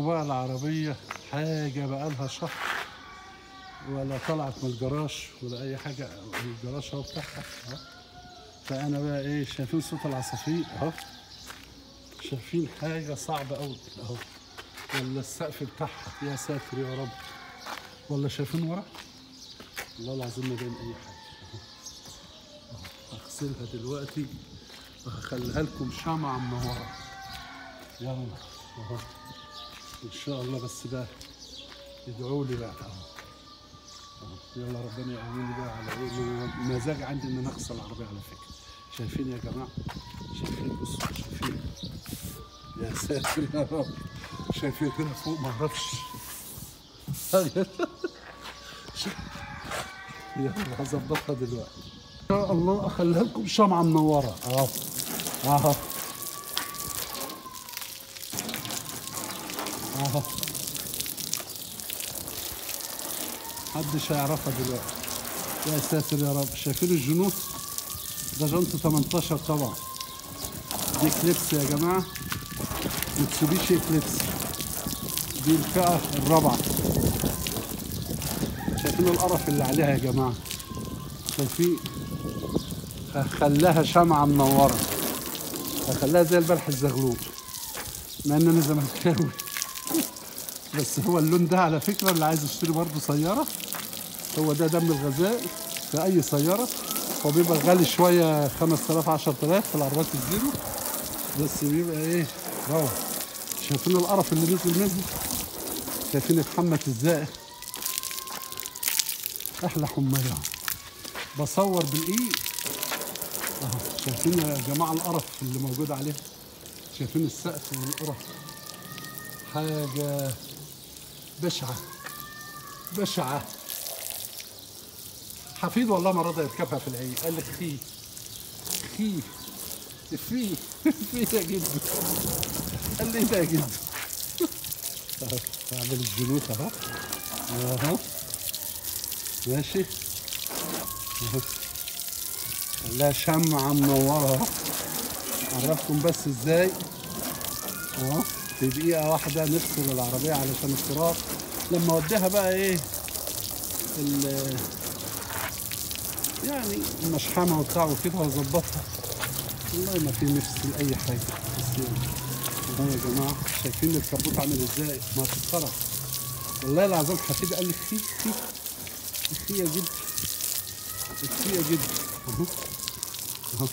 بقى العربية حاجة بقالها شهر ولا طلعت من الجراج ولا أي حاجة من الجراج أهو بتاعها أهو فأنا بقى إيه شايفين صوت العصافير أهو شايفين حاجة صعبة أوي أهو ولا السقف بتاعها يا ساتر يا رب ولا شايفين ورا والله العظيم ما باين أي حاجة أهو أهو. هغسلها دلوقتي وهخليها لكم شمعة منورة يلا اهو ان شاء الله بس بقى ادعوا لي بقى اهو اهو يلا ربنا يقويني بقى على ايه مزاج عندي ان انا اغسل العربيه على فكره شايفين يا جماعه شايفين بصوا شايفين يا ساتر يا رب شايفين كده فوق ما اعرفش يلا هظبطها دلوقتي ان شاء الله اخليها لكم شمعه منوره اهو اهو اهو محدش هيعرفها دلوقتي يا ساتر يا رب شايفين الجنوط ده جنط 18 طبعا دي كليبس يا جماعه متسوبيشي كليبس دي الفئه الرابعه شايفين القرف اللي عليها يا جماعه شايفين خلاها شمعه منوره هخليها زي البلح الزغلول مع ان انا زملكاوي بس هو اللون ده على فكره اللي عايز يشتري برضه سياره هو ده دم الغذاء في اي سياره هو بيبقى غالي شويه 5000 10000 في العربيات الزيرو بس بيبقى ايه روعه شايفين القرف اللي نزل منه شايفين اتحمت ازاي احلى حمايه بصور بالايد اهو شايفين يا جماعه القرف اللي موجود عليه شايفين السقف والقرف حاجه بشعه بشعه حفيد والله ما رضى يركبها في العين قال لي خي خي في في يا جدو قال لي ده يا جدو اهو اعمل الجنوط اهو اهو ماشي اهو خلاها شمعة منورة اهو عرفكم بس ازاي اهو في دقيقة واحدة نغسل العربية علشان التراب لما اوديها بقى ايه ال- يعني المشحمة وبتاع وكده واظبطها والله ما في نفس لأي حاجة بس يعني اهو يا جماعة شايفين الكبوت عامل ازاي ما تتخرج والله العظيم حفيد قال لي خي خي خي يا جد خي يا جد اهو اهو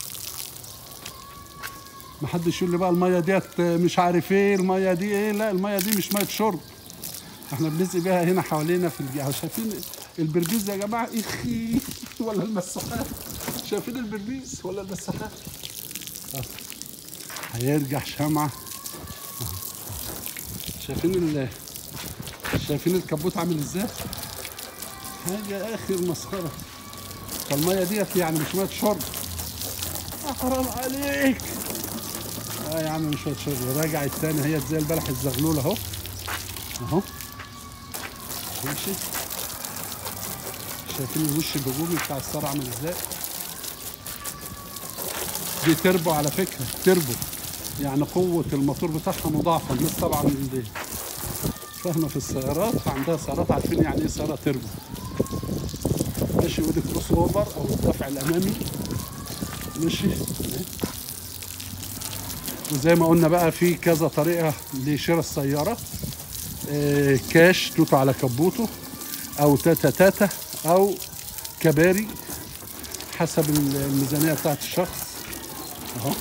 ما حدش يقول لي بقى الميه ديت مش عارف ايه الميه دي ايه لا الميه دي مش ميه شرب احنا بنسقي بيها هنا حوالينا في الجهه شايفين البربيز يا جماعه اخي ولا المساحات شايفين البربيز ولا المساحات اه. هيرجع شمعه اه. شايفين ال شايفين الكبوت عامل ازاي حاجه اخر مسخره فالميه ديت يعني مش ميه شرب آه، حرام عليك اه يا عم مش ميه شرب راجع التاني هي زي البلح الزغلول اهو اهو ماشي شايفين الوش الهجومي بتاع الصار عامل ازاي دي تربو على فكره تربو يعني قوة الموتور بتاعها مضاعفة الناس طبعا اللي فاهمة في السيارات فعندها سيارات عارفين يعني ايه سيارة تربو ماشي ودي كروس اوفر او الدفع الامامي ماشي وزي ما قلنا بقى في كذا طريقة لشراء السيارة آه، كاش توتو على كبوته او تاتا تاتا او كباري حسب الميزانية بتاعت الشخص اهو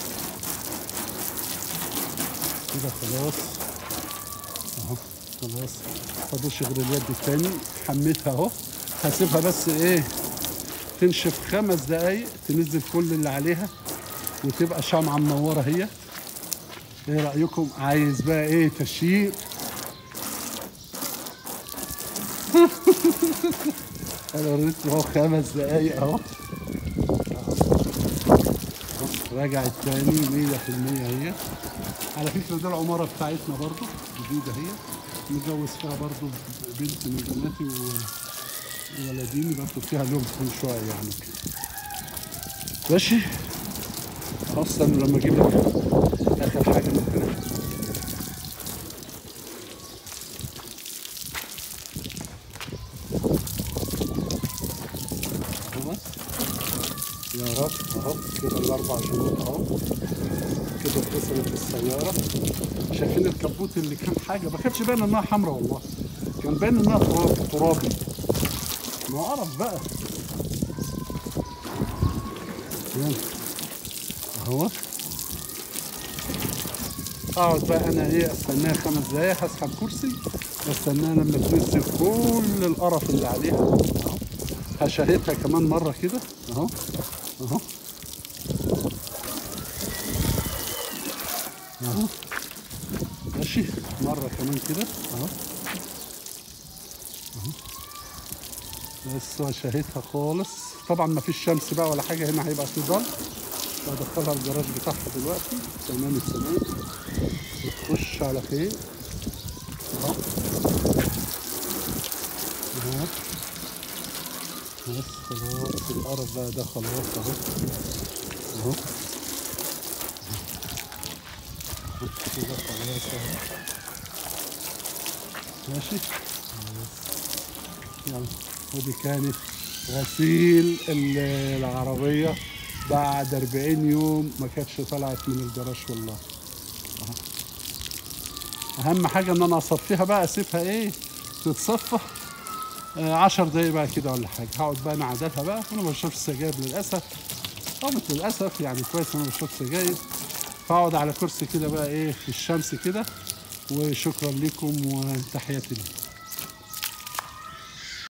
كده خلاص اهو خلاص فاضلش غير اليد التاني حميتها اهو هسيبها بس ايه تنشف خمس دقايق تنزل كل اللي عليها وتبقى شمعة منورة هي ايه رأيكم عايز بقى ايه تشيير انا وريتكم اهو خمس دقايق اهو راجع التاني 100% هي على فكرة دي العمارة بتاعتنا برضو جديدة هي متجوز فيها برضو بنت من بناتي و- وولديني برضو فيها لهم كل شوية يعني كده. ماشي خاصة لما اجيب لك اخر حاجة من هنا يا رب اهو كده الاربع شهور اهو كده اتصلت بالسياره شايفين الكبوت اللي كان حاجه ما كانش باين انها حمراء والله كان باين انها تراب ترابي ما اعرف بقى يلا. اهو اقعد بقى انا ايه استناها خمس دقايق هسحب كرسي واستناها لما تنزل كل القرف اللي عليها اهو هشاهدها كمان مره كده اهو اهو اهو ماشي مره كمان كده اهو اهو بس وشاهدها خالص طبعا ما فيش شمس بقى ولا حاجه هنا هيبقى في ظل بدخلها الجراج بتاعها دلوقتي تمام التمام تخش على خير اهو اهو بس خلاص القرف بقى ده خلاص اهو اهو كده خلاص اهو ماشي بس. يلا ودي كانت غسيل ال- العربية بعد 40 يوم ما كانتش طلعت من الجراج والله أهو. اهم حاجة ان انا اصفيها بقى اسيبها ايه تتصفى آه، عشر دقايق بقى كده ولا حاجة هقعد بقى انا عادتها بقى انا ما بشربش سجاير للاسف او مش للاسف يعني كويس انا ما بشربش سجاير فاقعد على كرسي كده بقى ايه في الشمس كده وشكرا لكم وتحياتي لكم